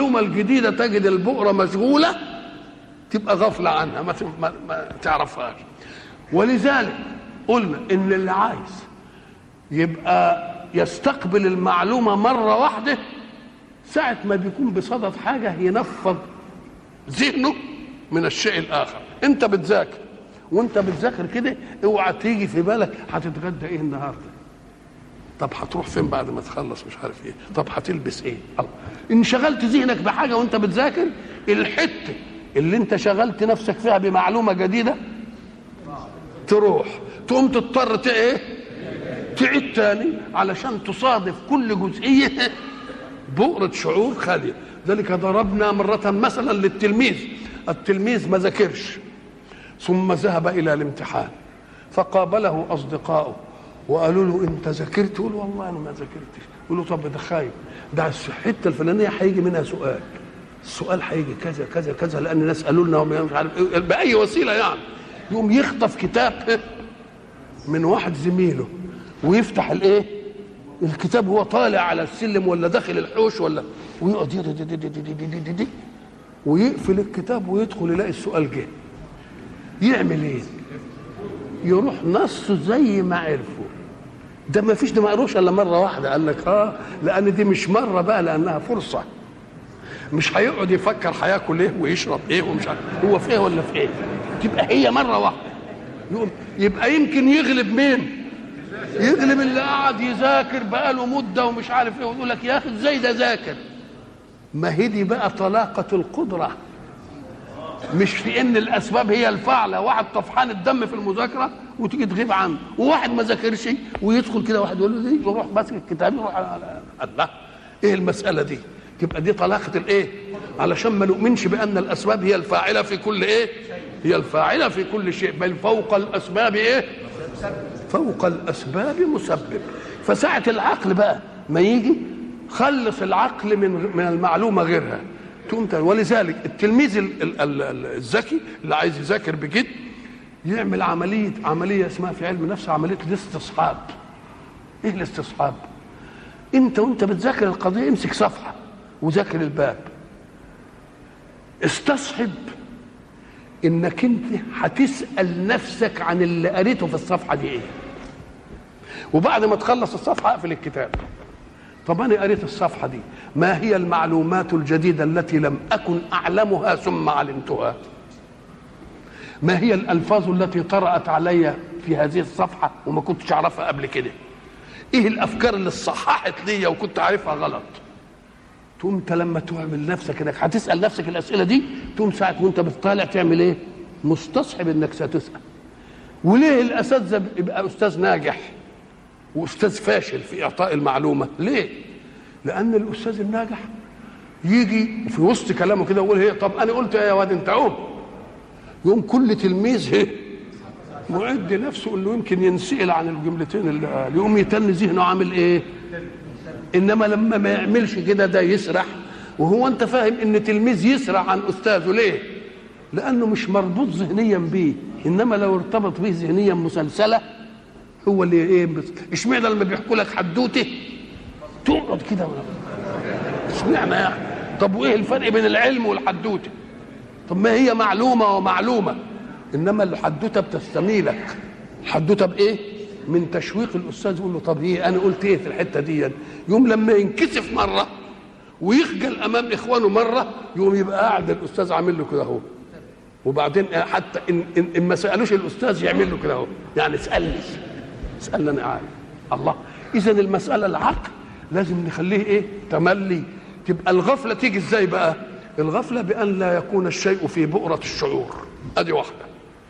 المعلومه الجديده تجد البؤره مشغوله تبقى غفله عنها ما, ما, ما تعرفهاش ولذلك قلنا ان اللي عايز يبقى يستقبل المعلومه مره واحده ساعه ما بيكون بصدد حاجه ينفض ذهنه من الشيء الاخر انت بتذاكر وانت بتذاكر كده اوعى تيجي في بالك هتتغدى ايه النهارده طب هتروح فين بعد ما تخلص مش عارف ايه طب هتلبس ايه الله انشغلت ذهنك بحاجه وانت بتذاكر الحته اللي انت شغلت نفسك فيها بمعلومه جديده تروح تقوم تضطر ت- ايه تعيد تاني علشان تصادف كل جزئيه بؤرة شعور خالية ذلك ضربنا مرة مثلا للتلميذ التلميذ ما ذاكرش ثم ذهب إلى الامتحان فقابله أصدقائه وقالوا له أنت ذاكرت يقول والله أنا ما ذاكرتش يقول له طب ده خايف ده الحتة الفلانية هيجي منها سؤال السؤال هيجي كذا كذا كذا لأن الناس قالوا لنا ومش عارف إيه، بأي وسيلة يعني يقوم يخطف كتاب من واحد زميله ويفتح الايه الكتاب هو طالع على السلم ولا داخل الحوش ولا ويقعد يدي دي دي دي دي دي دي دي دي ويقفل الكتاب ويدخل يلاقي السؤال جه يعمل ايه يروح نصه زي ما عرفه ده ما فيش ده ما قروش الا مره واحده قال لك اه لان دي مش مره بقى لانها فرصه مش هيقعد يفكر هياكل ايه ويشرب ايه ومش عارف هو في ايه ولا في ايه تبقى هي مره واحده يقوم يبقى يمكن يغلب مين يغلب اللي قعد يذاكر بقاله مده ومش عارف ايه ويقول لك يا اخي ازاي ده ذاكر ما هي دي بقى طلاقه القدره مش في ان الاسباب هي الفاعله واحد طفحان الدم في المذاكره وتيجي تغيب عنه وواحد ما ذاكرش ويدخل كده واحد يقول له دي يروح ماسك الكتاب يروح على- الله ايه المساله دي تبقى دي طلاقه الايه علشان ما نؤمنش بان الاسباب هي الفاعله في كل ايه هي الفاعله في كل شيء بل فوق الاسباب ايه فوق الاسباب مسبب فساعه العقل بقى ما يجي خلص العقل من من المعلومه غيرها تقوم تعمل. ولذلك التلميذ ال- ال- ال- ال- الذكي اللي عايز يذاكر بجد يعمل عمليه عمليه اسمها في علم النفس عمليه الاستصحاب ايه الاستصحاب انت وانت بتذاكر القضيه امسك صفحه وذاكر الباب استصحب انك انت هتسال نفسك عن اللي قريته في الصفحه دي ايه وبعد ما تخلص الصفحه اقفل الكتاب طب انا قريت الصفحه دي ما هي المعلومات الجديده التي لم اكن اعلمها ثم علمتها ما هي الالفاظ التي طرات علي في هذه الصفحه وما كنتش اعرفها قبل كده ايه الافكار اللي صححت ليا وكنت عارفها غلط تقوم انت لما تعمل نفسك انك هتسال نفسك الاسئله دي تقوم ساعه وانت بتطالع تعمل ايه مستصحب انك ستسال وليه الاساتذه يبقى استاذ ناجح واستاذ فاشل في اعطاء المعلومه ليه لان الاستاذ الناجح يجي في وسط كلامه كده يقول هي طب انا قلت ايه يا واد انت قوم يقوم كل تلميذ هي معد نفسه انه يمكن ينسال عن الجملتين اللي قال يقوم يتن ذهنه عامل ايه انما لما ما يعملش كده ده يسرح وهو انت فاهم ان تلميذ يسرح عن استاذه ليه لانه مش مربوط ذهنيا بيه انما لو ارتبط به ذهنيا مسلسله هو اللي ايه بس اشمعنى لما بيحكوا لك حدوته تقعد كده اشمعنى يعني طب وايه الفرق بين العلم والحدوته طب ما هي معلومه ومعلومه انما الحدوته بتستميلك الحدوته بايه من تشويق الاستاذ يقول له طب ايه انا قلت ايه في الحته دي يوم لما ينكسف مره ويخجل امام اخوانه مره يقوم يبقى قاعد الاستاذ عامل له كده اهو وبعدين حتى ان ان, إن ما سالوش الاستاذ يعمل له كده اهو يعني اسالني اسالني انا عارف الله اذا المساله العقل لازم نخليه ايه تملي تبقى الغفله تيجي ازاي بقى الغفله بان لا يكون الشيء في بؤره الشعور ادي واحده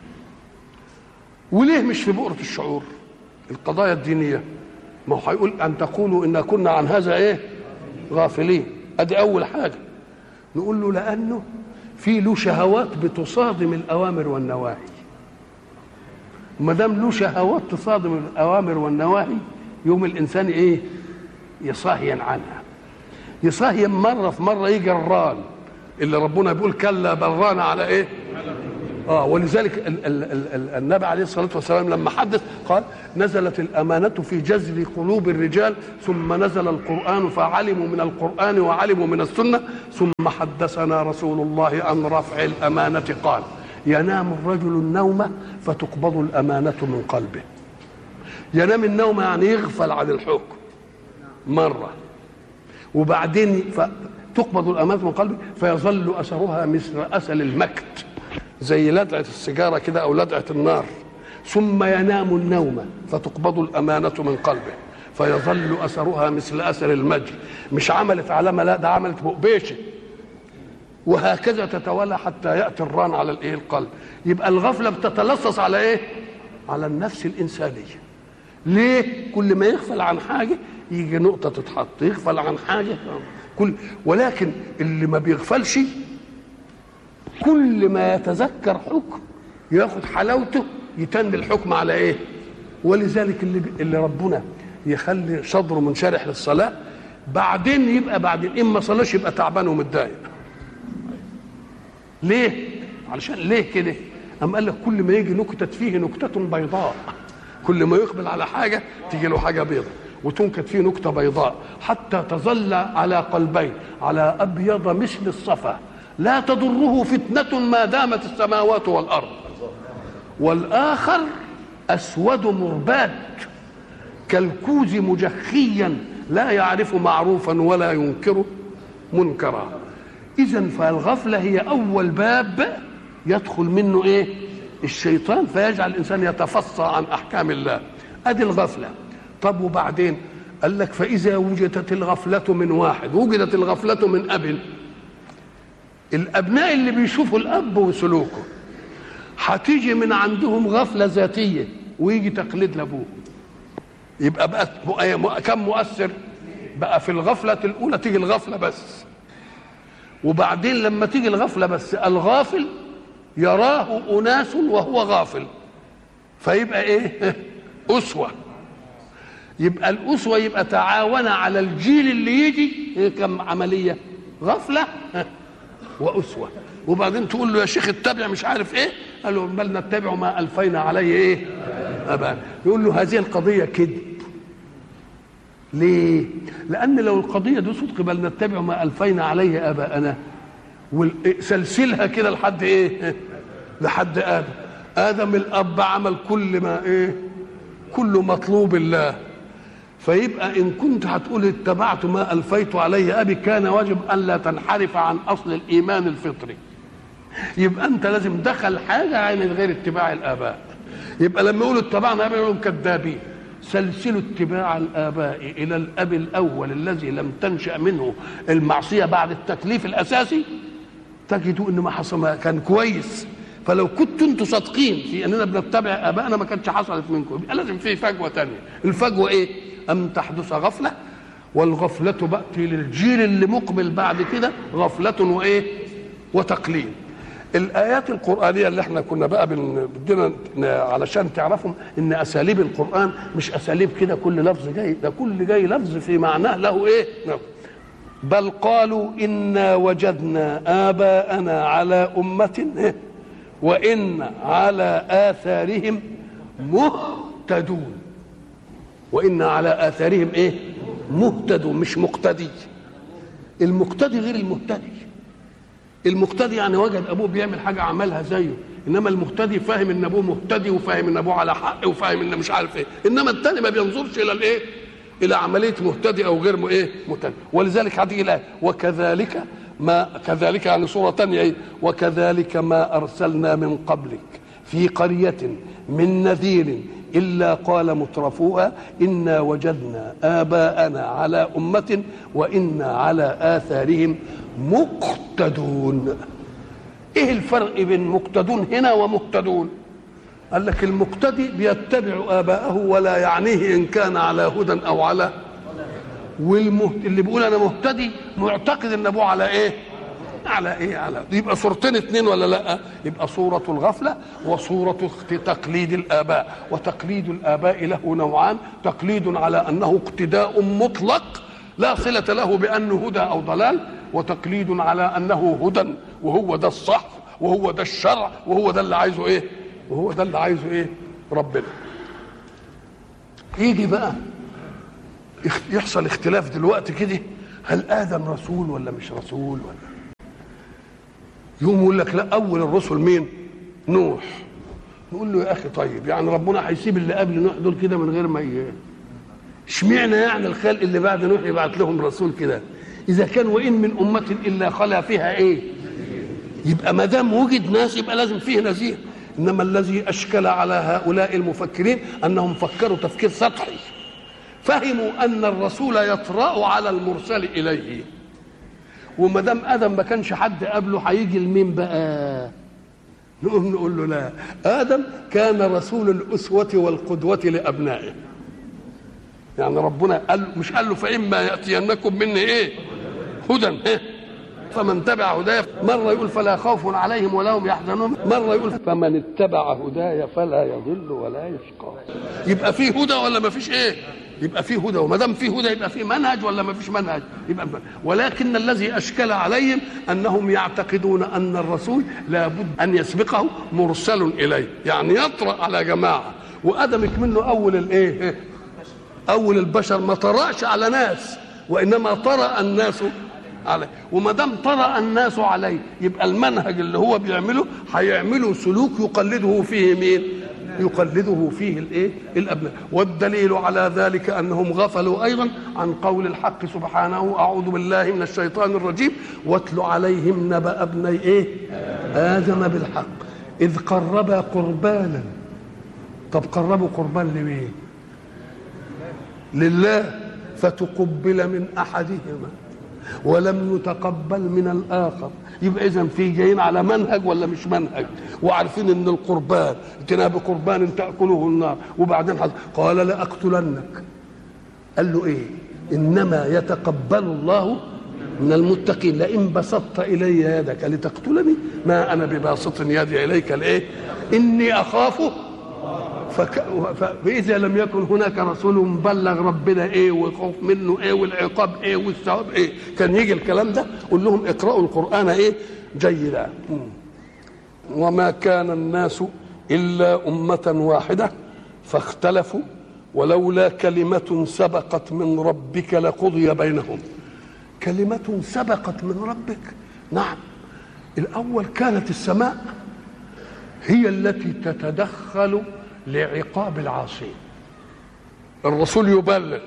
وليه مش في بؤره الشعور القضايا الدينيه ما هو هيقول ان تقولوا ان كنا عن هذا ايه غافلين ادي اول حاجه نقول له لانه في له شهوات بتصادم الاوامر والنواهي ما دام له شهوات تصادم الاوامر والنواهي يوم الانسان ايه يصهين عنها يصهين مره في مره يجي الران اللي ربنا بيقول كلا بران على ايه اه ولذلك ال ال ال ال النبي عليه الصلاه والسلام لما حدث قال نزلت الامانه في جزر قلوب الرجال ثم نزل القران فعلموا من القران وعلموا من السنه ثم حدثنا رسول الله عن رفع الامانه قال ينام الرجل النوم فتقبض الامانه من قلبه ينام النوم يعني يغفل عن الحكم مره وبعدين تقبض الامانه من قلبه فيظل اثرها مثل اثر المكت زي لدعه السيجاره كده او لدعه النار ثم ينام النوم فتقبض الامانه من قلبه فيظل اثرها مثل اثر المجد مش عملت علامه لا ده عملت بؤبيشه وهكذا تتوالى حتى ياتي الران على الايه القلب يبقى الغفله بتتلصص على ايه على النفس الانسانيه ليه كل ما يغفل عن حاجه يجي نقطه تتحط يغفل عن حاجه كل ولكن اللي ما بيغفلش كل ما يتذكر حكم ياخد حلاوته يتن الحكم على ايه ولذلك اللي اللي ربنا يخلي صدره منشرح للصلاه بعدين يبقى بعدين اما صلاش يبقى تعبان ومتضايق ليه علشان ليه كده أم قال لك كل ما يجي نكتة فيه نكتة بيضاء كل ما يقبل على حاجة تيجي له حاجة بيضاء وتنكت فيه نكتة بيضاء حتى تظل على قلبين على أبيض مثل الصفا لا تضره فتنة ما دامت السماوات والأرض والآخر أسود مرباد كالكوز مجخيا لا يعرف معروفا ولا ينكر منكرا إذا فالغفلة هي أول باب يدخل منه إيه الشيطان فيجعل الإنسان يتفصى عن أحكام الله أدي الغفلة طب وبعدين قال لك فإذا وجدت الغفلة من واحد وجدت الغفلة من أب الأبناء اللي بيشوفوا الأب وسلوكه هتيجي من عندهم غفلة ذاتية ويجي تقليد لأبوه يبقى بقى كم مؤثر بقى في الغفلة الأولى تيجي الغفلة بس وبعدين لما تيجي الغفلة بس الغافل يراه أناس وهو غافل فيبقى إيه أسوة يبقى الأسوة يبقى تعاون على الجيل اللي يجي إيه كم عملية غفلة وأسوة وبعدين تقول له يا شيخ اتبع مش عارف ايه قال له بل نتبع ما الفينا عليه ايه ابان يقول له هذه القضيه كذب ليه لان لو القضيه دي صدق بل نتبع ما الفينا عليه اباءنا وسلسلها كده لحد ايه لحد ادم ادم الاب عمل كل ما ايه كل مطلوب الله فيبقى ان كنت هتقول اتبعت ما الفيت عليه ابي كان واجب ان لا تنحرف عن اصل الايمان الفطري يبقى انت لازم دخل حاجه من غير اتباع الاباء يبقى لما يقولوا اتبعنا اباء يقولوا كذابين سلسلوا اتباع الاباء الى الاب الاول الذي لم تنشا منه المعصيه بعد التكليف الاساسي تجدوا ان ما حصل ما كان كويس فلو كنتوا انتوا صادقين في اننا بنتبع ابائنا ما كانتش حصلت منكم يبقى لازم في فجوه ثانيه الفجوه ايه ام تحدث غفله والغفله باتي للجيل اللي مقبل بعد كده غفله وايه وتقليد الايات القرانيه اللي احنا كنا بقى بدنا علشان تعرفوا ان اساليب القران مش اساليب كده كل لفظ جاي ده كل جاي لفظ في معناه له ايه بل قالوا انا وجدنا اباءنا على امه وان على اثارهم مهتدون وان على اثارهم ايه مهتدون مش مقتدي المقتدي غير المهتدي المقتدي يعني وجد ابوه بيعمل حاجه عملها زيه انما المهتدي فاهم ان ابوه مهتدي وفاهم ان ابوه على حق وفاهم ان مش عارف ايه انما الثاني ما بينظرش الى الايه الى عمليه مهتدي او غير ايه مهتدي ولذلك هتيجي الايه وكذلك ما كذلك يعني صوره ثانيه ايه وكذلك ما ارسلنا من قبلك في قريه من نذير إلا قال مترفوها إنا وجدنا آباءنا على أمة وإنا على آثارهم مقتدون إيه الفرق بين مقتدون هنا ومهتدون قال لك المقتدي بيتبع آباءه ولا يعنيه إن كان على هدى أو على والمهت... اللي بيقول أنا مهتدي معتقد إن أبوه على إيه على ايه على يبقى صورتين اتنين ولا لا يبقى صورة الغفلة وصورة تقليد الآباء وتقليد الآباء له نوعان تقليد على أنه اقتداء مطلق لا صلة له بأنه هدى أو ضلال وتقليد على أنه هدى وهو ده الصح وهو ده الشرع وهو ده اللي عايزه ايه وهو ده اللي عايزه ايه ربنا يجي بقى يحصل اختلاف دلوقتي كده هل ادم رسول ولا مش رسول ولا يقوم يقول لك لا اول الرسل مين نوح نقول له يا اخي طيب يعني ربنا هيسيب اللي قبل نوح دول كده من غير ما ي... اشمعنى يعني الخلق اللي بعد نوح يبعت لهم رسول كده اذا كان وان من امه الا خلا فيها ايه يبقى ما دام وجد ناس يبقى لازم فيه نذير انما الذي اشكل على هؤلاء المفكرين انهم فكروا تفكير سطحي فهموا ان الرسول يطرا على المرسل اليه وما دام ادم ما كانش حد قبله هيجي لمين بقى نقوم نقول له لا ادم كان رسول الاسوه والقدوه لابنائه يعني ربنا قال مش قال له فاما ياتينكم مني ايه هدى إيه؟ فمن تبع هدايا مرة يقول فلا خوف عليهم ولا هم يحزنون مرة يقول فمن اتبع هدايا فلا يضل ولا يشقى يبقى فيه هدى ولا ما فيش ايه يبقى فيه هدى وما دام فيه هدى يبقى فيه منهج ولا ما فيش منهج يبقى ولكن الذي اشكل عليهم انهم يعتقدون ان الرسول لابد ان يسبقه مرسل اليه يعني يطرا على جماعه وادمك منه اول الايه اول البشر ما طرأش على ناس وانما طرأ الناس عليه وما دام طرأ الناس عليه يبقى المنهج اللي هو بيعمله هيعمله سلوك يقلده فيه مين يقلده فيه الايه الابناء والدليل على ذلك انهم غفلوا ايضا عن قول الحق سبحانه اعوذ بالله من الشيطان الرجيم واتل عليهم نبأ ابني ايه ادم بالحق اذ قربا قربانا طب قربوا قربان لمين لله فتقبل من احدهما ولم يتقبل من الاخر يبقى اذا في جايين على منهج ولا مش منهج وعارفين ان القربان اتنا بقربان تاكله النار وبعدين حد قال لاقتلنك قال له ايه انما يتقبل الله من المتقين لئن بسطت الي يدك لتقتلني ما انا بباسط يدي اليك لايه اني اخاف فك... فإذا لم يكن هناك رسول مبلغ ربنا إيه والخوف منه إيه والعقاب إيه والثواب إيه كان يجي الكلام ده قول لهم اقرأوا القرآن إيه جيدا وما كان الناس إلا أمة واحدة فاختلفوا ولولا كلمة سبقت من ربك لقضي بينهم كلمة سبقت من ربك نعم الأول كانت السماء هي التي تتدخل لعقاب العاصين الرسول يبلغ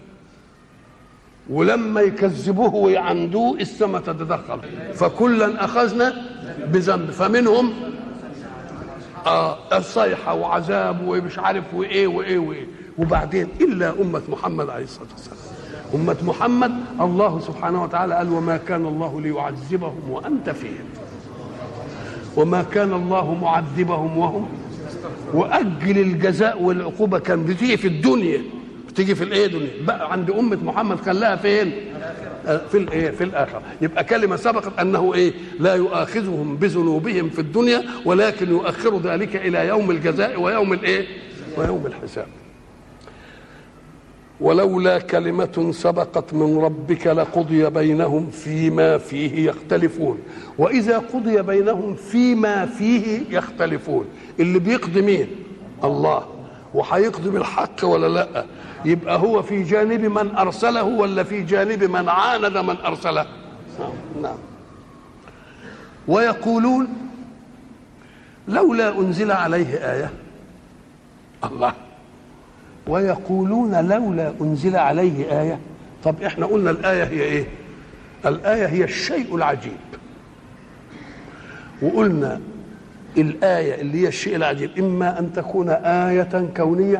ولما يكذبوه ويعندوه السماء تتدخل فكلا اخذنا بذنب فمنهم آه الصيحه وعذاب ومش عارف وايه وايه وايه وبعدين الا امه محمد عليه الصلاه والسلام امه محمد الله سبحانه وتعالى قال وما كان الله ليعذبهم وانت فيهم وما كان الله معذبهم وهم واجل الجزاء والعقوبه كان بتيجي في الدنيا بتيجي في الايه دنيا بقى عند امه محمد خلاها فين في الايه في الاخره يبقى كلمه سبقت انه ايه لا يؤاخذهم بذنوبهم في الدنيا ولكن يؤخر ذلك الى يوم الجزاء ويوم الايه ويوم الحساب ولولا كلمة سبقت من ربك لقضي بينهم فيما فيه يختلفون وإذا قضي بينهم فيما فيه يختلفون اللي بيقضي مين الله وهيقضي بالحق ولا لا يبقى هو في جانب من أرسله ولا في جانب من عاند من أرسله نعم, نعم. ويقولون لولا أنزل عليه آية الله ويقولون لولا انزل عليه ايه طب احنا قلنا الايه هي ايه الايه هي الشيء العجيب وقلنا الايه اللي هي الشيء العجيب اما ان تكون ايه كونيه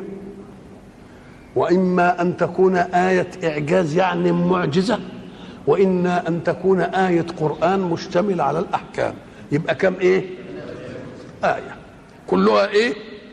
واما ان تكون ايه اعجاز يعني معجزه واما ان تكون ايه قران مشتمل على الاحكام يبقى كم ايه ايه كلها ايه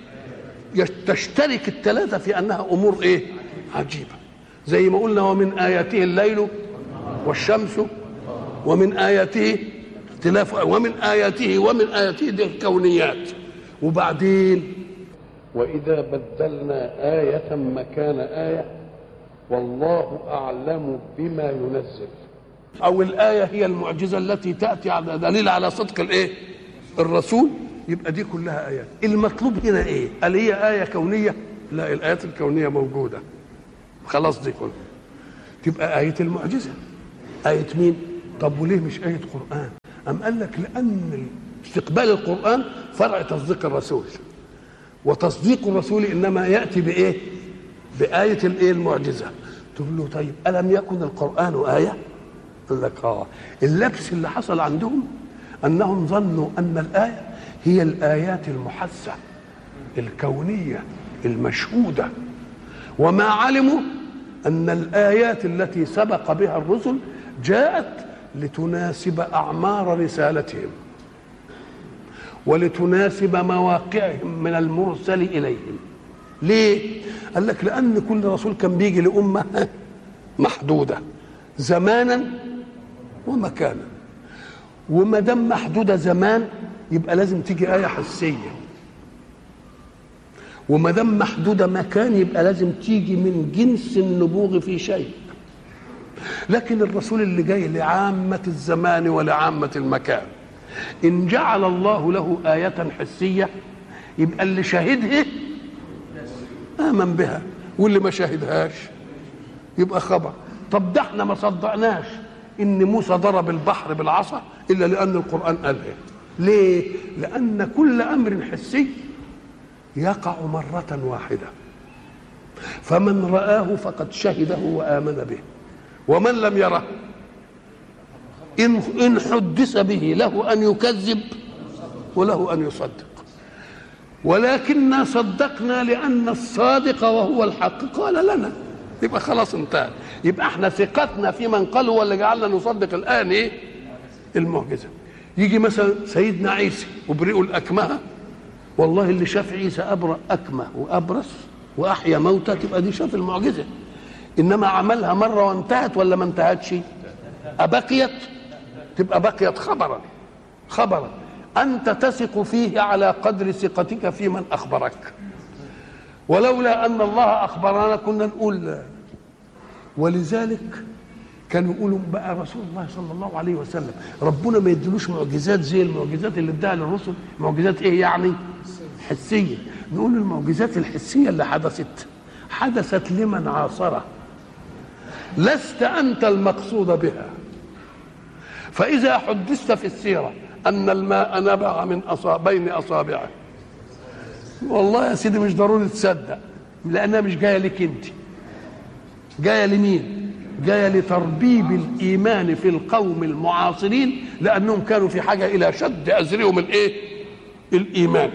تشترك الثلاثة في أنها أمور إيه؟ عجيبة زي ما قلنا ومن آياته الليل والشمس ومن آياته اختلاف ومن آياته ومن آياته دي الكونيات وبعدين وإذا بدلنا آية مكان آية والله أعلم بما ينزل أو الآية هي المعجزة التي تأتي على دليل على صدق الإيه؟ الرسول يبقى دي كلها ايات المطلوب هنا ايه هل هي ايه كونيه لا الايات الكونيه موجوده خلاص دي كلها تبقى ايه المعجزه ايه مين طب وليه مش ايه قران ام قال لك لان استقبال القران فرع تصديق الرسول وتصديق الرسول انما ياتي بايه بايه الايه المعجزه تقول له طيب الم يكن القران ايه قال لك اه اللبس اللي حصل عندهم انهم ظنوا ان الايه هي الايات المحسه الكونيه المشهوده وما علموا ان الايات التي سبق بها الرسل جاءت لتناسب اعمار رسالتهم ولتناسب مواقعهم من المرسل اليهم ليه قال لك لان كل رسول كان بيجي لامه محدوده زمانا ومكانا وما دام محدوده زمان يبقى لازم تيجي ايه حسيه وما دام محدوده مكان يبقى لازم تيجي من جنس النبوغ في شيء لكن الرسول اللي جاي لعامه الزمان ولعامه المكان ان جعل الله له ايه حسيه يبقى اللي شاهدها امن بها واللي ما شاهدهاش يبقى خبر طب ده احنا ما صدقناش ان موسى ضرب البحر بالعصا الا لان القران قالها ليه لان كل امر حسي يقع مره واحده فمن راه فقد شهده وامن به ومن لم يره ان ان حدث به له ان يكذب وله ان يصدق ولكننا صدقنا لان الصادق وهو الحق قال لنا يبقى خلاص انتهى يبقى احنا ثقتنا في من قال هو اللي جعلنا نصدق الان ايه المعجزه يجي مثلا سيدنا عيسى وبرئوا الاكمه والله اللي شاف عيسى ابرأ اكمه وابرص واحيا موتى تبقى دي شاف المعجزه انما عملها مره وانتهت ولا ما انتهتش ابقيت تبقى بقيت خبرا خبرا انت تثق فيه على قدر ثقتك في من اخبرك ولولا ان الله اخبرنا كنا نقول لا. ولذلك كانوا يقولوا بقى رسول الله صلى الله عليه وسلم ربنا ما يدلوش معجزات زي المعجزات اللي اداها للرسل معجزات ايه يعني حسيه نقول المعجزات الحسيه اللي حدثت حدثت لمن عاصره لست انت المقصود بها فاذا حدثت في السيره ان الماء نبع من أصاب بين اصابعه والله يا سيدي مش ضروري تصدق لانها مش جايه لك انت جايه لمين جايه لتربيب الايمان في القوم المعاصرين لانهم كانوا في حاجه الى شد ازرهم الايه الايمان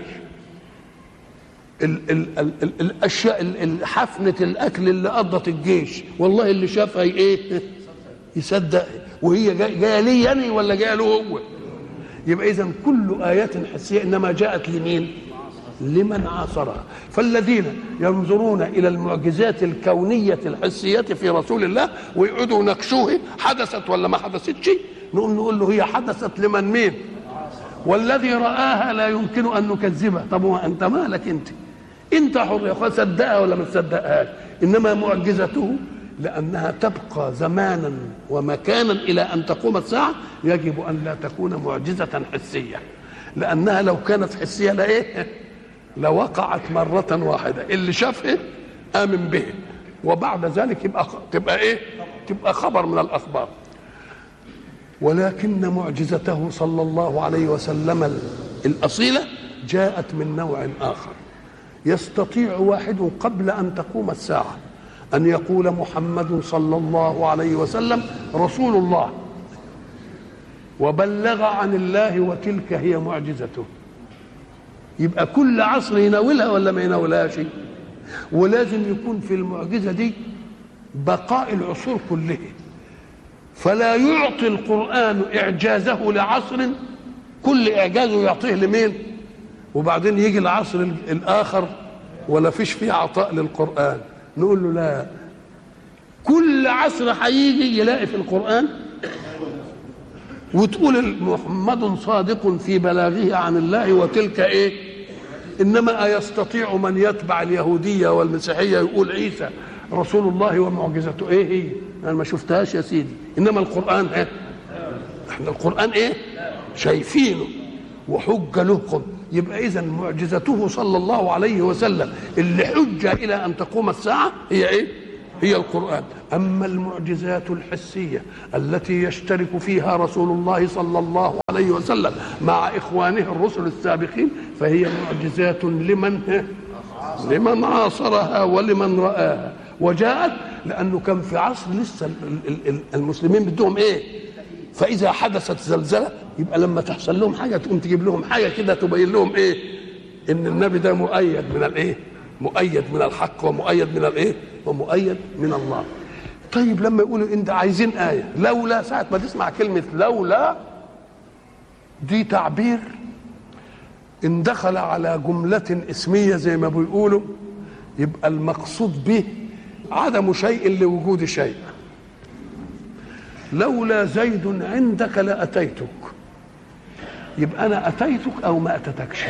ال ال ال ال الاشياء ال- ال- حفنه الاكل اللي قضت الجيش والله اللي شافها ايه يصدق وهي جايه جايه لي انا ولا جايه له هو يبقى اذا كل ايات حسيه انما جاءت لمين لمن عاصرها فالذين ينظرون الى المعجزات الكونيه الحسيه في رسول الله ويقعدوا يناقشوه حدثت ولا ما حدثتش نقوم نقول له هي حدثت لمن مين والذي راها لا يمكن ان نكذبه طب هو انت مالك انت انت حر يا اخوان صدقها ولا ما تصدقهاش انما معجزته لانها تبقى زمانا ومكانا الى ان تقوم الساعه يجب ان لا تكون معجزه حسيه لانها لو كانت حسيه لايه لوقعت مره واحده اللي شافه امن به وبعد ذلك يبقى تبقى ايه تبقى خبر من الاخبار ولكن معجزته صلى الله عليه وسلم الاصيله جاءت من نوع اخر يستطيع واحد قبل ان تقوم الساعه ان يقول محمد صلى الله عليه وسلم رسول الله وبلغ عن الله وتلك هي معجزته يبقى كل عصر يناولها ولا ما يناولهاش ولازم يكون في المعجزه دي بقاء العصور كلها فلا يعطي القرآن إعجازه لعصر كل إعجازه يعطيه لمين وبعدين يجي العصر ال- الآخر ولا فيش فيه عطاء للقرآن نقول له لا كل عصر هيجي يلاقي في القرآن وتقول محمد صادق في بلاغه عن الله وتلك ايه انما ايستطيع من يتبع اليهوديه والمسيحيه يقول عيسى رسول الله ومعجزته ايه هي انا ما شفتهاش يا سيدي انما القران ايه احنا القران ايه شايفينه وحجة لكم يبقى إذا معجزته صلى الله عليه وسلم اللي حجة إلى أن تقوم الساعة هي إيه؟ هي القرآن أما المعجزات الحسية التي يشترك فيها رسول الله صلى الله عليه وسلم مع إخوانه الرسل السابقين فهي معجزات لمن لمن عاصرها ولمن رآها وجاءت لأنه كان في عصر لسه المسلمين بدهم إيه فإذا حدثت زلزلة يبقى لما تحصل لهم حاجة تقوم تجيب لهم حاجة كده تبين لهم إيه إن النبي ده مؤيد من الإيه مؤيد من الحق ومؤيد من الإيه ومؤيد من الله طيب لما يقولوا انت عايزين آية لولا ساعة ما تسمع كلمة لولا دي تعبير ان دخل على جملة اسمية زي ما بيقولوا يبقى المقصود به عدم شيء لوجود شيء لولا زيد عندك لأتيتك يبقى أنا أتيتك أو ما أتتكش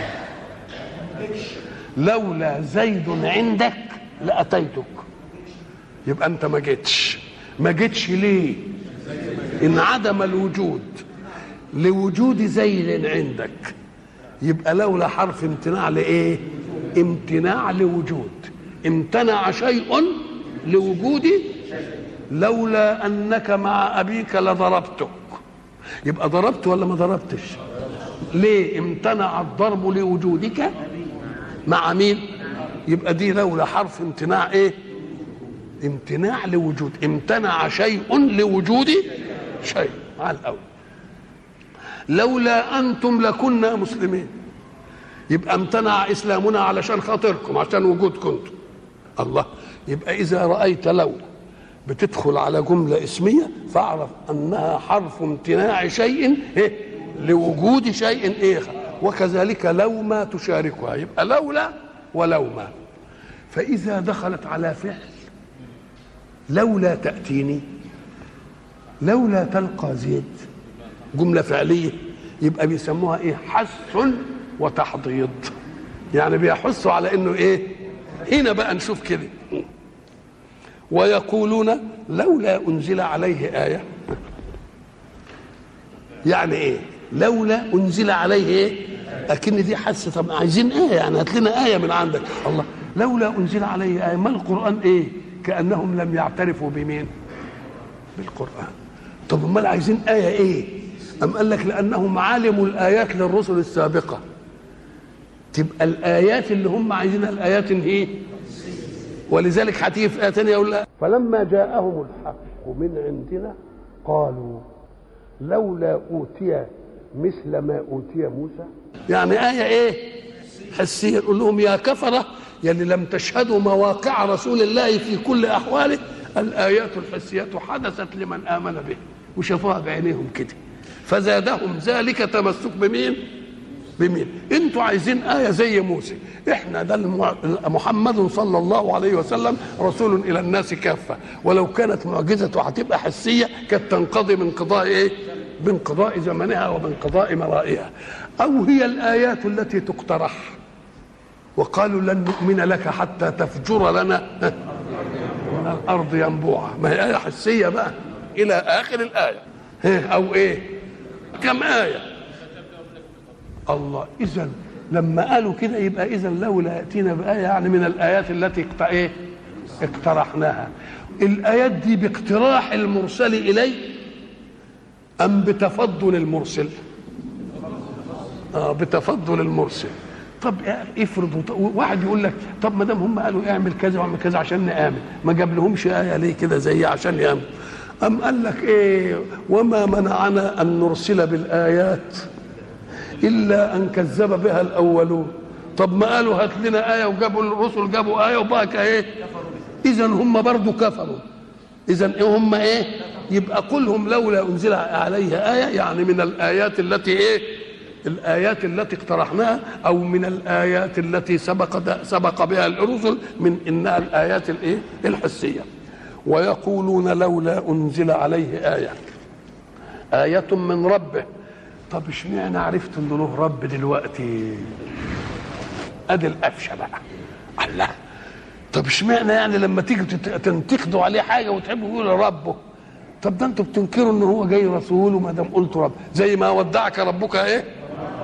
لولا زيد عندك لأتيتك يبقى أنت ما جيتش ما جيتش ليه انعدم الوجود لوجود زيد عندك يبقى لولا حرف امتناع لايه امتناع لوجود امتنع شيء لوجود لولا انك مع ابيك لضربتك يبقى ضربت ولا ما ضربتش ليه امتنع الضرب لوجودك مع مين يبقى دي لولا حرف امتناع ايه امتناع لوجود امتنع شيء لوجود شيء على الاول لولا انتم لكنا مسلمين يبقى امتنع اسلامنا علشان خاطركم عشان وجودكم انتم الله يبقى اذا رايت لو بتدخل على جمله اسميه فاعرف انها حرف امتناع شيء إيه؟ لوجود شيء ايه وكذلك لو ما تشاركها يبقى لولا ولو ما فاذا دخلت على فعل لولا تاتيني لولا تلقى زيد جمله فعليه يبقى بيسموها ايه حث وتحضيض يعني بيحثوا على انه ايه هنا بقى نشوف كده ويقولون لولا انزل عليه ايه يعني ايه لولا انزل عليه ايه اكن دي حس طب عايزين ايه يعني هات لنا ايه من عندك الله لولا انزل عليه ايه ما القران ايه كانهم لم يعترفوا بمين بالقران طب امال عايزين ايه ايه ام قال لك لانهم علموا الايات للرسل السابقه تبقى الايات اللي هم عايزينها الايات ايه ولذلك هتيجي في ايه ثانيه يقول لا فلما جاءهم الحق من عندنا قالوا لولا اوتي مثل ما اوتي موسى يعني ايه ايه حسيه يقول لهم يا كفره يلي لم تشهدوا مواقع رسول الله في كل احواله الايات الحسيه حدثت لمن امن به وشافوها بعينيهم كده فزادهم ذلك تمسك بمين بمين انتوا عايزين آية زي موسى احنا ده محمد صلى الله عليه وسلم رسول الى الناس كافة ولو كانت معجزته هتبقى حسية كانت تنقضي من قضاء ايه بانقضاء زمنها وبانقضاء مرائها او هي الآيات التي تقترح وقالوا لن نؤمن لك حتى تفجر لنا من الارض ينبوعا ما هي آية حسية بقى الى اخر الآية او ايه كم آية الله اذا لما قالوا كده يبقى اذا لولا ياتينا بايه يعني من الايات التي ايه اقترحناها الايات دي باقتراح المرسل اليه ام بتفضل المرسل اه بتفضل المرسل طب افرض واحد يقول لك طب ما دام هم قالوا اعمل كذا واعمل كذا عشان نامن ما جاب لهمش ايه ليه كده زي عشان يامن ام قال لك ايه وما منعنا ان نرسل بالايات الا ان كذب بها الاولون طب ما قالوا هات لنا ايه وجابوا الرسل جابوا ايه وبقى ايه اذا هم برضو كفروا اذا هم ايه يبقى قلهم لولا انزل عليه ايه يعني من الايات التي ايه الايات التي اقترحناها او من الايات التي سبق سبق بها الرسل من انها الايات الايه الحسيه ويقولون لولا انزل عليه ايه ايه من ربه طب اشمعنى عرفت ان له رب دلوقتي ادي القفشه بقى الله طب اشمعنى يعني لما تيجي تنتقدوا عليه حاجه وتحبوا تقولوا ربه طب ده انتوا بتنكروا ان هو جاي رسول وما دام قلتوا رب زي ما ودعك ربك ايه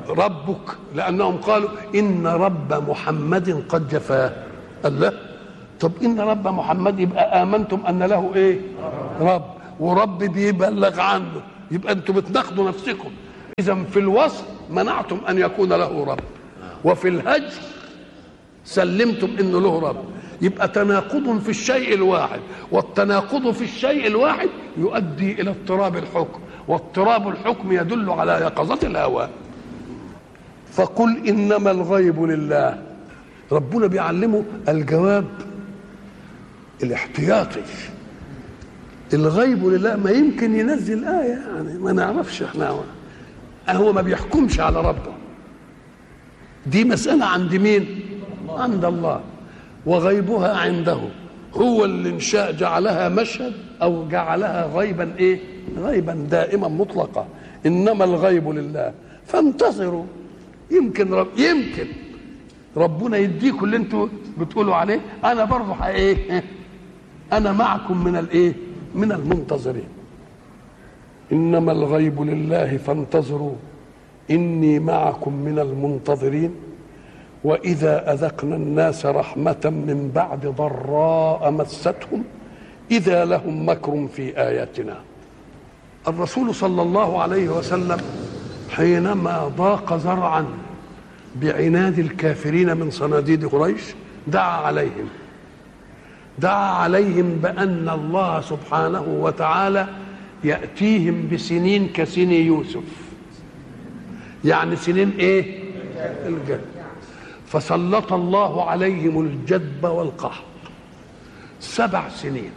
ربك لانهم قالوا ان رب محمد قد جفاه قال لا طب ان رب محمد يبقى امنتم ان له ايه رب ورب بيبلغ عنه يبقى انتم بتناقضوا نفسكم اذا في الوصف منعتم ان يكون له رب وفي الهجر سلمتم انه له رب يبقى تناقض في الشيء الواحد والتناقض في الشيء الواحد يؤدي الى اضطراب الحكم واضطراب الحكم يدل على يقظة الهوى فقل انما الغيب لله ربنا بيعلمه الجواب الاحتياطي الغيب لله ما يمكن ينزل آية يعني ما نعرفش احنا هو ما بيحكمش على ربه دي مسألة عند مين عند الله وغيبها عنده هو اللي انشاء جعلها مشهد او جعلها غيبا ايه غيبا دائما مطلقا انما الغيب لله فانتظروا يمكن رب يمكن ربنا يديكم اللي انتوا بتقولوا عليه انا برضه ايه انا معكم من الايه من المنتظرين انما الغيب لله فانتظروا اني معكم من المنتظرين واذا اذقنا الناس رحمه من بعد ضراء مستهم اذا لهم مكر في اياتنا الرسول صلى الله عليه وسلم حينما ضاق زرعا بعناد الكافرين من صناديد قريش دعا عليهم دعا عليهم بان الله سبحانه وتعالى ياتيهم بسنين كسن يوسف يعني سنين ايه الجد فسلط الله عليهم الجدب والقحط سبع سنين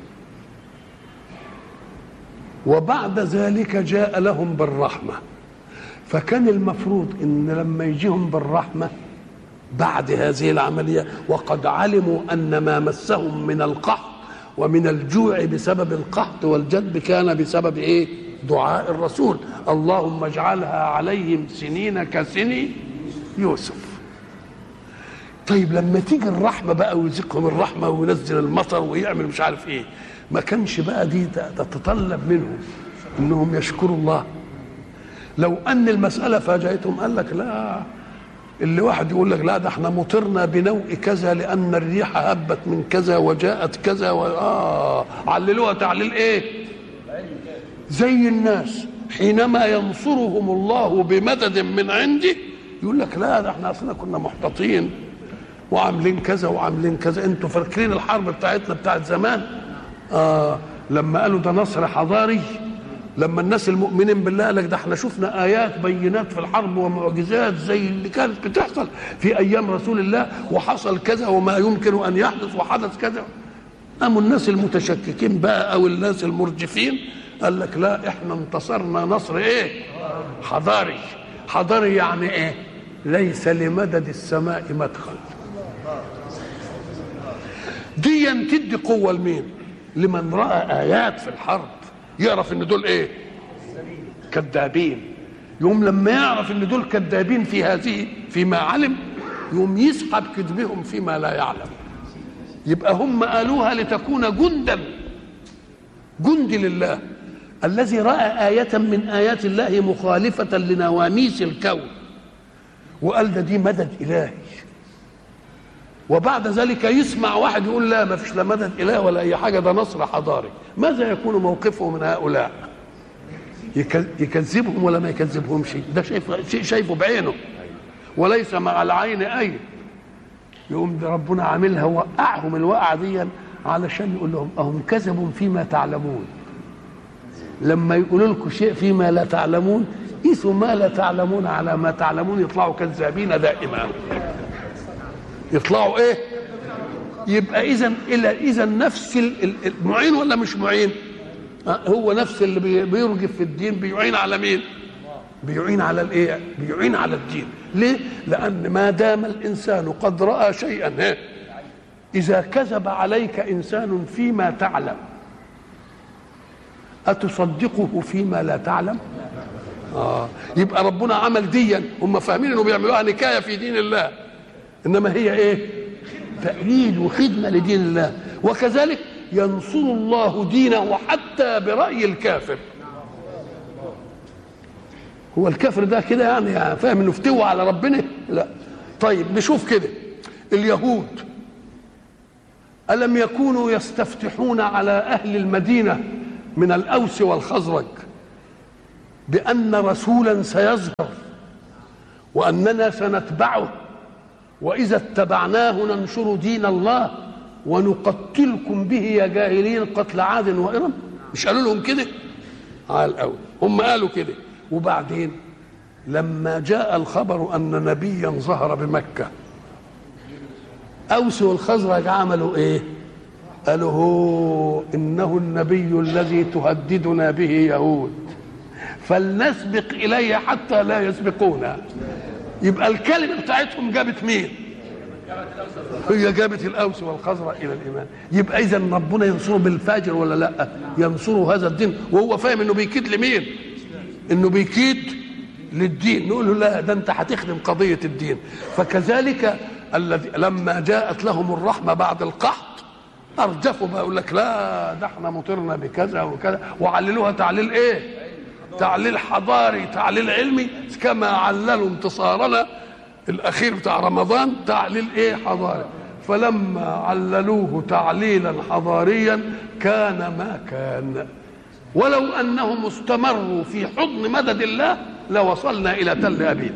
وبعد ذلك جاء لهم بالرحمه فكان المفروض ان لما يجيهم بالرحمه بعد هذه العمليه وقد علموا ان ما مسهم من القحط ومن الجوع بسبب القحط والجدب كان بسبب ايه دعاء الرسول اللهم اجعلها عليهم سنين كسن يوسف طيب لما تيجي الرحمه بقى ويزقهم الرحمه وينزل المطر ويعمل مش عارف ايه ما كانش بقى دي تتطلب منهم انهم يشكروا الله لو ان المساله فاجأتهم قال لك لا اللي واحد يقول لك لا ده احنا مطرنا بنوء كذا لان الريح هبت من كذا وجاءت كذا و... اه عللوها تعليل ايه زي الناس حينما ينصرهم الله بمدد من عنده يقول لك لا ده احنا اصلا كنا محتاطين وعاملين كذا وعاملين كذا انتوا فاكرين الحرب بتاعتنا بتاعت زمان آه لما قالوا ده نصر حضاري لما الناس المؤمنين بالله قال لك ده احنا شفنا ايات بينات في الحرب ومعجزات زي اللي كانت بتحصل في ايام رسول الله وحصل كذا وما يمكن ان يحدث وحدث كذا قاموا الناس المتشككين بقى او الناس المرجفين قال لك لا احنا انتصرنا نصر ايه حضاري حضاري يعني ايه ليس لمدد السماء مدخل دي تدي قوه لمين لمن راى ايات في الحرب يعرف ان دول ايه كذابين يوم لما يعرف ان دول كذابين في هذه فيما علم يوم يسحب كذبهم فيما لا يعلم يبقى هم قالوها لتكون جندا جند لله الذي راى ايه من ايات الله مخالفه لنواميس الكون وقال ده دي مدد الهي وبعد ذلك يسمع واحد يقول لا ما فيش لا مدد اله ولا اي حاجه ده نصر حضاري ماذا يكون موقفه من هؤلاء يكذبهم ولا ما يكذبهمش ده شايف شيء شايفه بعينه وليس مع العين اي يقوم ده ربنا عاملها وقعهم الوقعه دي علشان يقول لهم اهم كذبوا فيما تعلمون لما يقولوا لكم شيء فيما لا تعلمون قيسوا ما لا تعلمون على ما تعلمون يطلعوا كذابين دائما يطلعوا ايه يبقى اذا الى اذا نفس المعين ولا مش معين هو نفس اللي بيرجف في الدين بيعين على مين بيعين على الايه بيعين على الدين ليه لان ما دام الانسان قد راى شيئا اذا كذب عليك انسان فيما تعلم اتصدقه فيما لا تعلم آه. يبقى ربنا عمل ديا هم فاهمين انه بيعملوها نكايه في دين الله انما هي ايه تأييد وخدمة لدين الله وكذلك ينصر الله دينه حتى برأي الكافر هو الكافر ده كده يعني, يعني فاهم انه فتوى على ربنا لا طيب نشوف كده اليهود ألم يكونوا يستفتحون على أهل المدينة من الأوس والخزرج بأن رسولا سيظهر وأننا سنتبعه وإذا اتبعناه ننشر دين الله ونقتلكم به يا جاهلين قتل عاد وإرم مش قالوا لهم كده على الأول هم قالوا كده وبعدين لما جاء الخبر أن نبيا ظهر بمكة أوس والخزرج عملوا إيه قالوا هو إنه النبي الذي تهددنا به يهود فلنسبق إليه حتى لا يسبقونا يبقى الكلمة بتاعتهم جابت مين هي جابت الأوس والخزرج إلى الإيمان يبقى إذا ربنا ينصره بالفاجر ولا لا ينصره هذا الدين وهو فاهم إنه بيكيد لمين إنه بيكيد للدين نقول له لا ده أنت هتخدم قضية الدين فكذلك الذي لما جاءت لهم الرحمة بعد القحط أرجفوا بقى يقول لك لا ده احنا مطرنا بكذا وكذا وعللوها تعليل إيه تعليل حضاري تعليل علمي كما عللوا انتصارنا الاخير بتاع رمضان تعليل ايه حضاري فلما عللوه تعليلا حضاريا كان ما كان ولو انهم استمروا في حضن مدد الله لوصلنا الى تل ابيب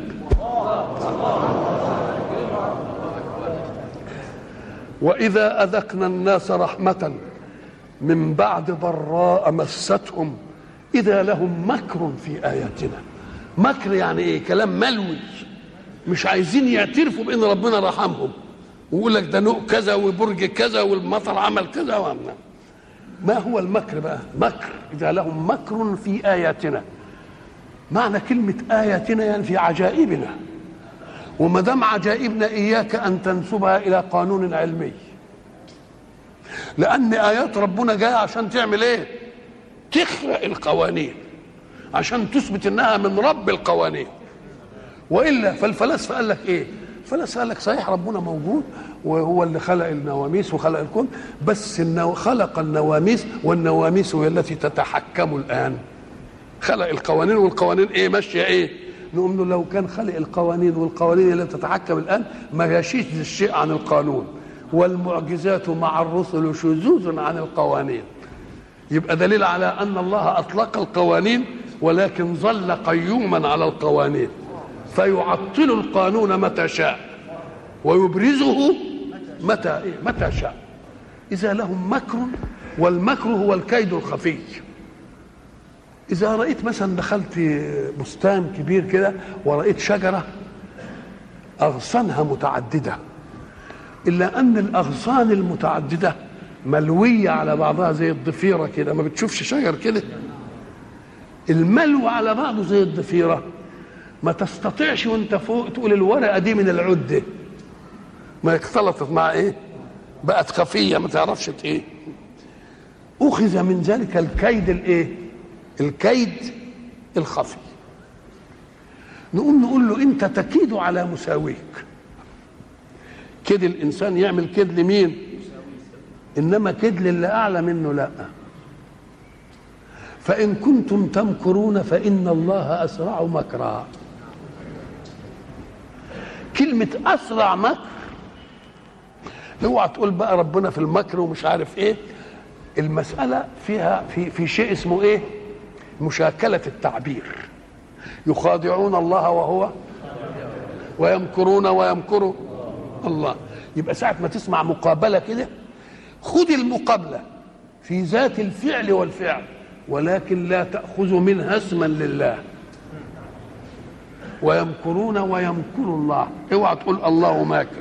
واذا اذقنا الناس رحمه من بعد ضراء مستهم اذا لهم مكر في اياتنا مكر يعني ايه كلام ملوي مش عايزين يعترفوا بان ربنا رحمهم ويقول لك ده نوع كذا وبرج كذا والمطر عمل كذا وعمل. ما هو المكر بقى مكر اذا لهم مكر في اياتنا معنى كلمه اياتنا يعني في عجائبنا وما دام عجائبنا اياك ان تنسبها الى قانون علمي لان ايات ربنا جايه عشان تعمل ايه تخرق القوانين عشان تثبت انها من رب القوانين والا فالفلاسفه قال لك ايه الفلاسفه قال لك صحيح ربنا موجود وهو اللي خلق النواميس وخلق الكون بس النو خلق النواميس والنواميس هي التي تتحكم الان خلق القوانين والقوانين ايه ماشيه ايه نقول له لو كان خلق القوانين والقوانين التي تتحكم الان ما يشيش الشيء عن القانون والمعجزات مع الرسل شذوذ عن القوانين يبقى دليل على ان الله اطلق القوانين ولكن ظل قيوما على القوانين فيعطل القانون متى شاء ويبرزه متى إيه؟ متى شاء اذا لهم مكر والمكر هو الكيد الخفي اذا رايت مثلا دخلت بستان كبير كده ورأيت شجره اغصانها متعدده الا ان الاغصان المتعدده ملويه على بعضها زي الضفيره كده ما بتشوفش شجر كده الملو على بعضه زي الضفيره ما تستطيعش وانت فوق تقول الورقه دي من العده ما اختلطت مع ايه بقت خفيه ما تعرفش ايه اخذ من ذلك الكيد الايه الكيد الخفي نقوم نقول له انت تكيد على مساويك كيد الانسان يعمل كيد لمين انما كيد للي اعلى منه لا فان كنتم تمكرون فان الله اسرع مكرا كلمه اسرع مكر اوعى تقول بقى ربنا في المكر ومش عارف ايه المساله فيها في في شيء اسمه ايه مشاكله التعبير يخادعون الله وهو ويمكرون ويمكر الله يبقى ساعة ما تسمع مقابلة كده خذ المقابلة في ذات الفعل والفعل ولكن لا تأخذ منها اسما لله ويمكرون ويمكر الله اوعى تقول الله ماكر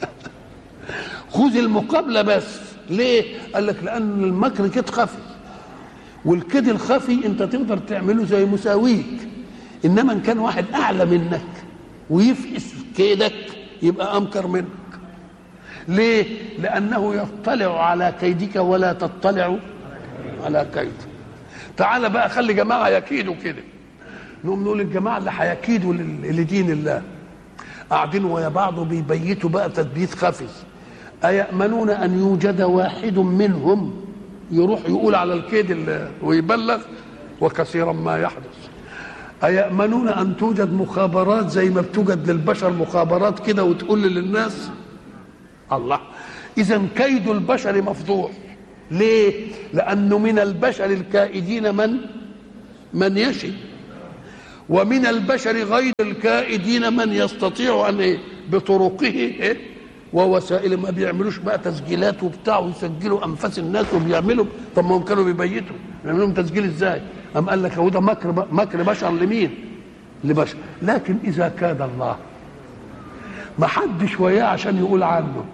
خذ المقابلة بس ليه؟ قال لك لأن المكر كده خفي والكيد الخفي انت تقدر تعمله زي مساويك انما ان كان واحد اعلى منك ويفقس كيدك يبقى امكر منك ليه لانه يطلع على كيدك ولا تطلع على كيده تعال بقى خلي جماعه يكيدوا كده نقوم نقول الجماعه اللي هيكيدوا لدين الله قاعدين ويا بعض بيبيتوا بقى تثبيت خفي أيأمنون أن يوجد واحد منهم يروح يقول على الكيد ويبلغ وكثيرا ما يحدث أيأمنون أن توجد مخابرات زي ما بتوجد للبشر مخابرات كده وتقول للناس الله إذا كيد البشر مفضوح ليه؟ لأنه من البشر الكائدين من من يشي ومن البشر غير الكائدين من يستطيع أن إيه؟ بطرقه إيه؟ ووسائل ما بيعملوش بقى تسجيلات وبتاع ويسجلوا انفاس الناس وبيعملوا طب ما هم كانوا بيبيتوا يعملوا لهم تسجيل ازاي؟ قام قال لك هو ده مكر مكر بشر لمين؟ لبشر لكن اذا كاد الله ما حدش وياه عشان يقول عنه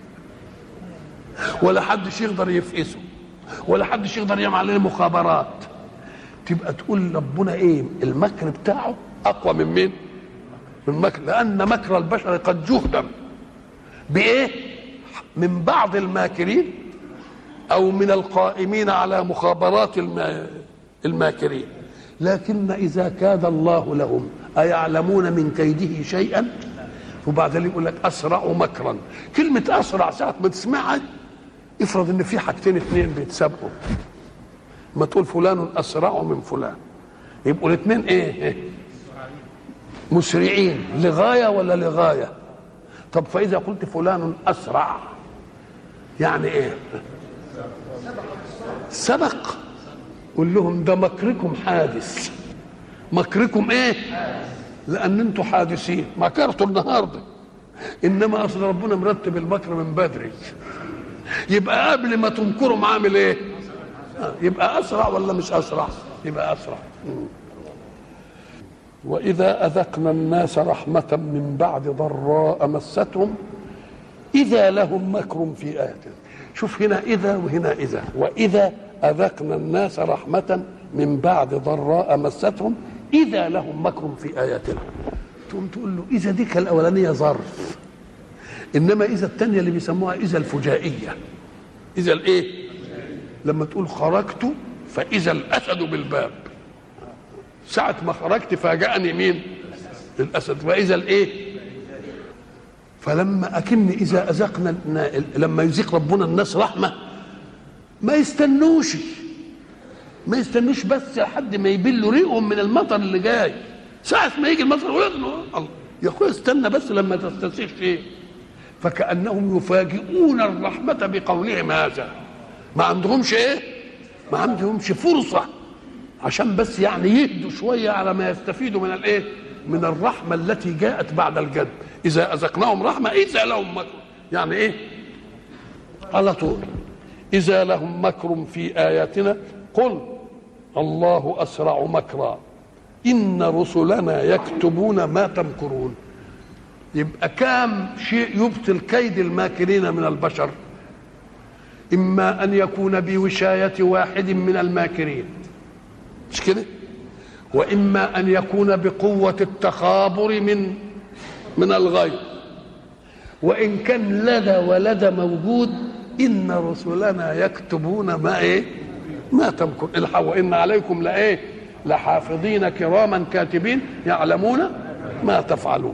ولا حدش يقدر يفقسه ولا حدش يقدر يعمل عليه مخابرات تبقى تقول ربنا ايه المكر بتاعه اقوى من مين من مكر لان مكر البشر قد جهدم بايه من بعض الماكرين او من القائمين على مخابرات الماكرين لكن اذا كاد الله لهم ايعلمون من كيده شيئا وبعدين يقول لك اسرع مكرا كلمه اسرع ساعه ما تسمعها افرض ان في حاجتين اثنين بيتسابقوا ما تقول فلان اسرع من فلان يبقوا الاثنين ايه مسرعين لغايه ولا لغايه طب فاذا قلت فلان اسرع يعني ايه سبق قول لهم ده مكركم حادث مكركم ايه لان انتم حادثين مكرتوا النهارده انما اصل ربنا مرتب المكر من بدري يبقى قبل ما تنكروا عامل ايه يبقى اسرع ولا مش اسرع يبقى اسرع واذا اذقنا الناس رحمه من بعد ضراء مستهم اذا لهم مكر في اياتنا شوف هنا اذا وهنا اذا واذا اذقنا الناس رحمه من بعد ضراء مستهم اذا لهم مكر في اياتنا تقوم تقول له اذا ديك الاولانيه ظرف انما اذا الثانيه اللي بيسموها اذا الفجائيه اذا الايه لما تقول خرجت فاذا الاسد بالباب ساعة ما خرجت فاجأني مين؟ الأسد وإذا الإيه؟ فلما أكن إذا أذقنا لما يذيق ربنا الناس رحمة ما يستنوش ما يستنوش بس لحد ما يبلوا ريقهم من المطر اللي جاي ساعة ما يجي المطر الله يا أخويا استنى بس لما تستسيغ شيء فكأنهم يفاجئون الرحمة بقولهم هذا ما عندهمش إيه؟ ما عندهمش فرصة عشان بس يعني يهدوا شويه على ما يستفيدوا من الايه؟ من الرحمه التي جاءت بعد الجد اذا اذقناهم رحمه اذا لهم مكر يعني ايه؟ على طول اذا لهم مكر في اياتنا قل الله اسرع مكرا ان رسلنا يكتبون ما تمكرون يبقى كام شيء يبطل كيد الماكرين من البشر اما ان يكون بوشايه واحد من الماكرين مش كده واما ان يكون بقوه التخابر من من الغير وان كان لدى ولدى موجود ان رسلنا يكتبون ما ايه ما تمكر الحق وان عليكم لايه لحافظين كراما كاتبين يعلمون ما تفعلون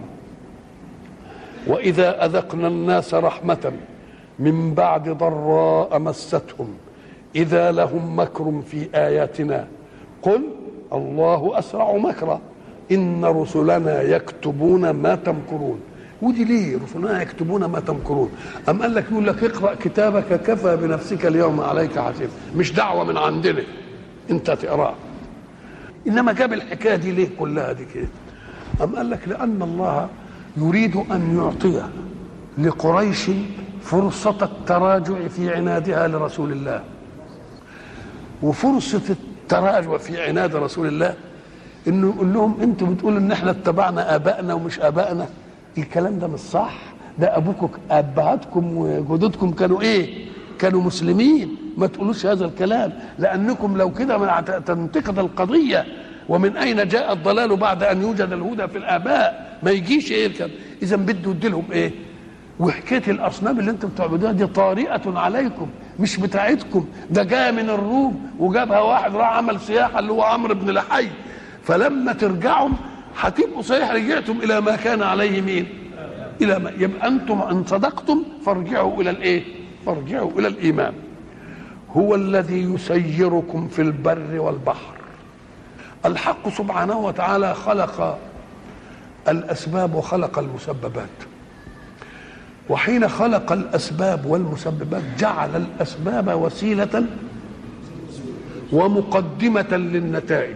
واذا اذقنا الناس رحمه من بعد ضراء مستهم اذا لهم مكر في اياتنا قل الله اسرع مكرا ان رسلنا يكتبون ما تمكرون ودي ليه رسلنا يكتبون ما تمكرون ام قال لك يقول لك اقرا كتابك كفى بنفسك اليوم عليك حسيب مش دعوه من عندنا انت تقرا انما جاب الحكايه دي ليه كلها دي كده ام قال لك لان الله يريد ان يعطي لقريش فرصه التراجع في عنادها لرسول الله وفرصه التراجع في عناد رسول الله انه يقول لهم انتوا بتقولوا ان احنا اتبعنا ابائنا ومش ابائنا الكلام ده مش صح ده ابوكم ابهاتكم وجدودكم كانوا ايه كانوا مسلمين ما تقولوش هذا الكلام لانكم لو كده تنتقد القضيه ومن اين جاء الضلال بعد ان يوجد الهدى في الاباء ما يجيش ايه الكلام اذا بده يديلهم ايه وحكايه الاصنام اللي انتم بتعبدوها دي طارئه عليكم مش بتاعتكم ده جاء من الروم وجابها واحد راح عمل سياحه اللي هو عمرو بن لحي فلما ترجعوا هتبقوا صحيح رجعتم الى ما كان عليه مين؟ الى ما يبقى انتم ان صدقتم فارجعوا الى الايه؟ فارجعوا الى الايمان هو الذي يسيركم في البر والبحر الحق سبحانه وتعالى خلق الاسباب وخلق المسببات وحين خلق الاسباب والمسببات جعل الاسباب وسيله ومقدمه للنتائج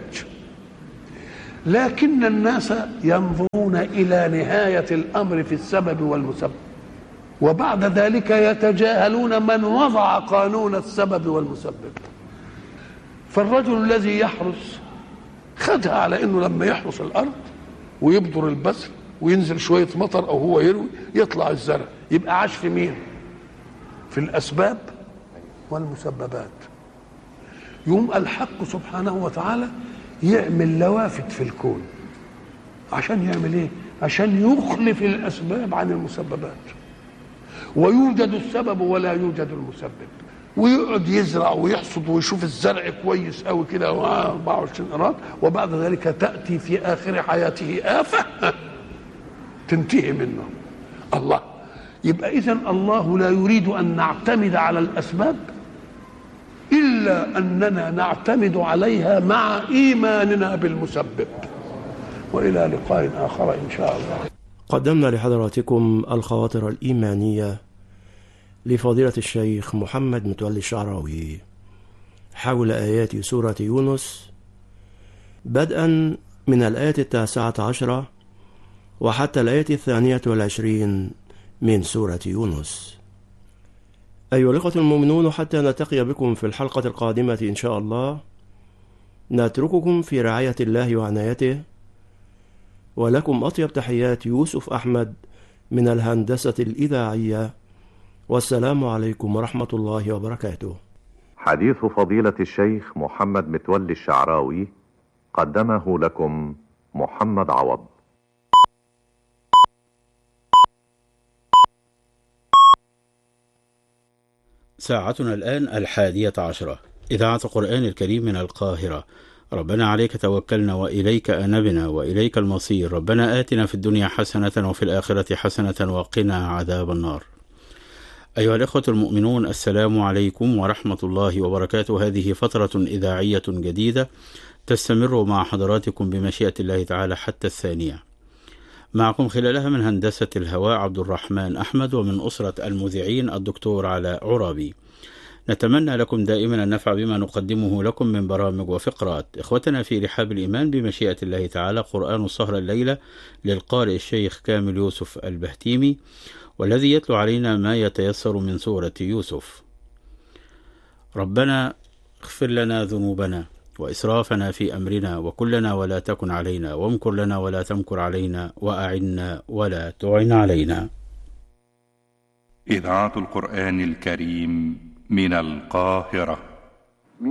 لكن الناس ينظرون الى نهايه الامر في السبب والمسبب وبعد ذلك يتجاهلون من وضع قانون السبب والمسبب فالرجل الذي يحرس خدها على انه لما يحرس الارض ويبذر البذر وينزل شويه مطر او هو يروي يطلع الزرع يبقى عاش في مين في الاسباب والمسببات يوم الحق سبحانه وتعالى يعمل لوافت في الكون عشان يعمل ايه عشان يخلف الاسباب عن المسببات ويوجد السبب ولا يوجد المسبب ويقعد يزرع ويحصد ويشوف الزرع كويس قوي كده 24 قراط وبعد ذلك تاتي في اخر حياته افه تنتهي منه الله يبقى اذا الله لا يريد ان نعتمد على الاسباب الا اننا نعتمد عليها مع ايماننا بالمسبب والى لقاء اخر ان شاء الله قدمنا لحضراتكم الخواطر الإيمانية لفضيلة الشيخ محمد متولي الشعراوي حول آيات سورة يونس بدءا من الآية التاسعة عشرة وحتى الآية الثانية والعشرين من سورة يونس أيها الأخوة المؤمنون حتى نلتقي بكم في الحلقة القادمة إن شاء الله نترككم في رعاية الله وعنايته ولكم أطيب تحيات يوسف أحمد من الهندسة الإذاعية والسلام عليكم ورحمة الله وبركاته حديث فضيلة الشيخ محمد متولي الشعراوي قدمه لكم محمد عوض ساعتنا الآن الحادية عشرة إذاعة القرآن الكريم من القاهرة ربنا عليك توكلنا وإليك أنبنا وإليك المصير ربنا آتنا في الدنيا حسنة وفي الآخرة حسنة وقنا عذاب النار أيها الإخوة المؤمنون السلام عليكم ورحمة الله وبركاته هذه فترة إذاعية جديدة تستمر مع حضراتكم بمشيئة الله تعالى حتى الثانية معكم خلالها من هندسة الهواء عبد الرحمن أحمد ومن أسرة المذيعين الدكتور علاء عرابي نتمنى لكم دائما النفع بما نقدمه لكم من برامج وفقرات إخوتنا في رحاب الإيمان بمشيئة الله تعالى قرآن السهرة الليلة للقارئ الشيخ كامل يوسف البهتيمي والذي يتلو علينا ما يتيسر من سورة يوسف ربنا اغفر لنا ذنوبنا وإسرافنا في أمرنا وكلنا ولا تكن علينا وامكر لنا ولا تمكر علينا وأعنا ولا تعن علينا إذاعة القرآن الكريم من القاهرة